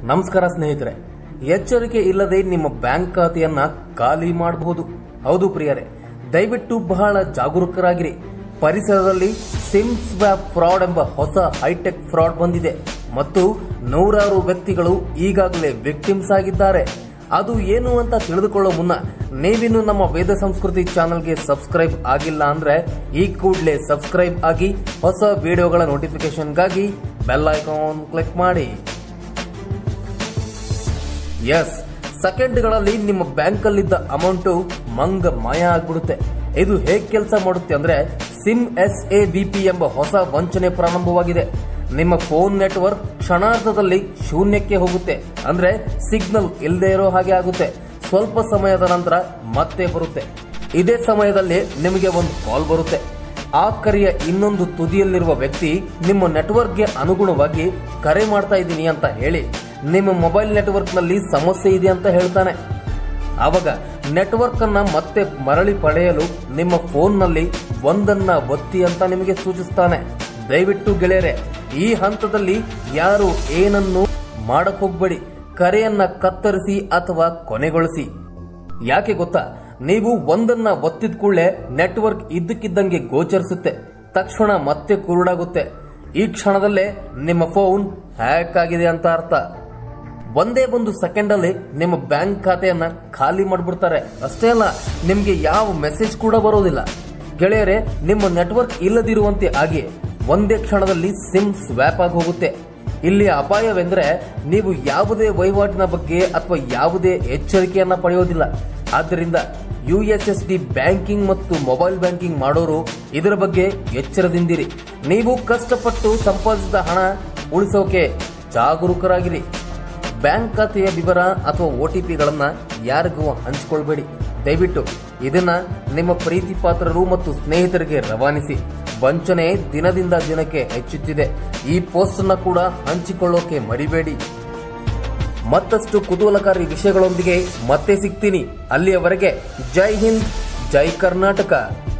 ನಮಸ್ಕಾರ ಸ್ನೇಹಿತರೆ ಎಚ್ಚರಿಕೆ ಇಲ್ಲದೆ ನಿಮ್ಮ ಬ್ಯಾಂಕ್ ಖಾತೆಯನ್ನ ಖಾಲಿ ಮಾಡಬಹುದು ಹೌದು ಪ್ರಿಯರೇ ದಯವಿಟ್ಟು ಬಹಳ ಜಾಗರೂಕರಾಗಿರಿ ಪರಿಸರದಲ್ಲಿ ಸಿಮ್ ಸ್ವ್ಯಾಪ್ ಫ್ರಾಡ್ ಎಂಬ ಹೊಸ ಹೈಟೆಕ್ ಫ್ರಾಡ್ ಬಂದಿದೆ ಮತ್ತು ನೂರಾರು ವ್ಯಕ್ತಿಗಳು ಈಗಾಗಲೇ ವಿಕ್ಟಿಮ್ಸ್ ಆಗಿದ್ದಾರೆ ಅದು ಏನು ಅಂತ ತಿಳಿದುಕೊಳ್ಳೋ ಮುನ್ನ ನೀವಿನ್ನು ನಮ್ಮ ವೇದ ಸಂಸ್ಕೃತಿ ಚಾನೆಲ್ಗೆ ಸಬ್ಸ್ಕ್ರೈಬ್ ಆಗಿಲ್ಲ ಅಂದ್ರೆ ಈ ಕೂಡಲೇ ಸಬ್ಸ್ಕ್ರೈಬ್ ಆಗಿ ಹೊಸ ವಿಡಿಯೋಗಳ ನೋಟಿಫಿಕೇಶನ್ಗಾಗಿ ಬೆಲ್ ಐಕಾನ್ ಕ್ಲಿಕ್ ಮಾಡಿ ಎಸ್ ಸೆಕೆಂಡ್ಗಳಲ್ಲಿ ನಿಮ್ಮ ಬ್ಯಾಂಕಲ್ಲಿದ್ದ ಅಮೌಂಟ್ ಮಂಗ ಮಾಯ ಆಗ್ಬಿಡುತ್ತೆ ಇದು ಹೇಗೆ ಕೆಲಸ ಮಾಡುತ್ತೆ ಅಂದ್ರೆ ಸಿಮ್ ಎಸ್ ಎ ಬಿಪಿ ಎಂಬ ಹೊಸ ವಂಚನೆ ಪ್ರಾರಂಭವಾಗಿದೆ ನಿಮ್ಮ ಫೋನ್ ನೆಟ್ವರ್ಕ್ ಕ್ಷಣಾರ್ಧದಲ್ಲಿ ಶೂನ್ಯಕ್ಕೆ ಹೋಗುತ್ತೆ ಅಂದ್ರೆ ಸಿಗ್ನಲ್ ಇಲ್ಲದೆ ಇರೋ ಹಾಗೆ ಆಗುತ್ತೆ ಸ್ವಲ್ಪ ಸಮಯದ ನಂತರ ಮತ್ತೆ ಬರುತ್ತೆ ಇದೇ ಸಮಯದಲ್ಲಿ ನಿಮಗೆ ಒಂದು ಕಾಲ್ ಬರುತ್ತೆ ಆ ಕರೆಯ ಇನ್ನೊಂದು ತುದಿಯಲ್ಲಿರುವ ವ್ಯಕ್ತಿ ನಿಮ್ಮ ನೆಟ್ವರ್ಕ್ಗೆ ಅನುಗುಣವಾಗಿ ಕರೆ ಮಾಡ್ತಾ ಇದ್ದೀನಿ ಅಂತ ಹೇಳಿ ನಿಮ್ಮ ಮೊಬೈಲ್ ನೆಟ್ವರ್ಕ್ ನಲ್ಲಿ ಸಮಸ್ಯೆ ಇದೆ ಅಂತ ಹೇಳ್ತಾನೆ ಆವಾಗ ನೆಟ್ವರ್ಕ್ ಅನ್ನ ಮತ್ತೆ ಮರಳಿ ಪಡೆಯಲು ನಿಮ್ಮ ಫೋನ್ ನಲ್ಲಿ ಒಂದನ್ನ ಒತ್ತಿ ಅಂತ ನಿಮಗೆ ಸೂಚಿಸ್ತಾನೆ ದಯವಿಟ್ಟು ಗೆಳೆಯರೆ ಈ ಹಂತದಲ್ಲಿ ಯಾರು ಏನನ್ನು ಮಾಡಕ್ ಹೋಗ್ಬೇಡಿ ಕರೆಯನ್ನ ಕತ್ತರಿಸಿ ಅಥವಾ ಕೊನೆಗೊಳಿಸಿ ಯಾಕೆ ಗೊತ್ತಾ ನೀವು ಒಂದನ್ನ ಒತ್ತಿದ ಕೂಡಲೇ ನೆಟ್ವರ್ಕ್ ಇದ್ದಕ್ಕಿದ್ದಂಗೆ ಗೋಚರಿಸುತ್ತೆ ತಕ್ಷಣ ಮತ್ತೆ ಕುರುಡಾಗುತ್ತೆ ಈ ಕ್ಷಣದಲ್ಲೇ ನಿಮ್ಮ ಫೋನ್ ಹ್ಯಾಕ್ ಆಗಿದೆ ಅಂತ ಅರ್ಥ ಒಂದೇ ಒಂದು ಸೆಕೆಂಡ್ ಅಲ್ಲಿ ನಿಮ್ಮ ಬ್ಯಾಂಕ್ ಖಾತೆಯನ್ನ ಖಾಲಿ ಮಾಡ್ಬಿಡ್ತಾರೆ ಅಷ್ಟೇ ಅಲ್ಲ ನಿಮ್ಗೆ ಯಾವ ಮೆಸೇಜ್ ಕೂಡ ಬರೋದಿಲ್ಲ ಗೆಳೆಯರೆ ನಿಮ್ಮ ನೆಟ್ವರ್ಕ್ ಇಲ್ಲದಿರುವಂತೆ ಆಗಿ ಒಂದೇ ಕ್ಷಣದಲ್ಲಿ ಸಿಮ್ ಸ್ವ್ಯಾಪ್ ಆಗಿ ಹೋಗುತ್ತೆ ಇಲ್ಲಿ ಅಪಾಯವೆಂದ್ರೆ ನೀವು ಯಾವುದೇ ವಹಿವಾಟಿನ ಬಗ್ಗೆ ಅಥವಾ ಯಾವುದೇ ಎಚ್ಚರಿಕೆಯನ್ನ ಪಡೆಯೋದಿಲ್ಲ ಆದ್ದರಿಂದ U S S D banking ಮತ್ತು ಮೊಬೈಲ್ ಬ್ಯಾಂಕಿಂಗ್ ಮಾಡೋರು ಇದರ ಬಗ್ಗೆ ಎಚ್ಚರದಿಂದಿರಿ ನೀವು ಕಷ್ಟಪಟ್ಟು ಸಂಪಾದಿಸಿದ ಹಣ ಉಳಿಸೋಕೆ ಜಾಗರೂಕರಾಗಿರಿ ಬ್ಯಾಂಕ್ ಖಾತೆಯ ವಿವರ ಅಥವಾ ಒ ಟಿ ಪಿಗಳನ್ನ ಯಾರಿಗೂ ಹಂಚಿಕೊಳ್ಬೇಡಿ ದಯವಿಟ್ಟು ಇದನ್ನ ನಿಮ್ಮ ಪ್ರೀತಿ ಪಾತ್ರರು ಮತ್ತು ಸ್ನೇಹಿತರಿಗೆ ರವಾನಿಸಿ ವಂಚನೆ ದಿನದಿಂದ ದಿನಕ್ಕೆ ಹೆಚ್ಚುತ್ತಿದೆ ಈ ಪೋಸ್ಟ್ ಅನ್ನ ಕೂಡ ಹಂಚಿಕೊಳ್ಳೋಕೆ ಮರಿಬೇಡಿ ಮತ್ತಷ್ಟು ಕುತೂಹಲಕಾರಿ ವಿಷಯಗಳೊಂದಿಗೆ ಮತ್ತೆ ಸಿಗ್ತೀನಿ ಅಲ್ಲಿಯವರೆಗೆ ಜೈ ಹಿಂದ್ ಜೈ ಕರ್ನಾಟಕ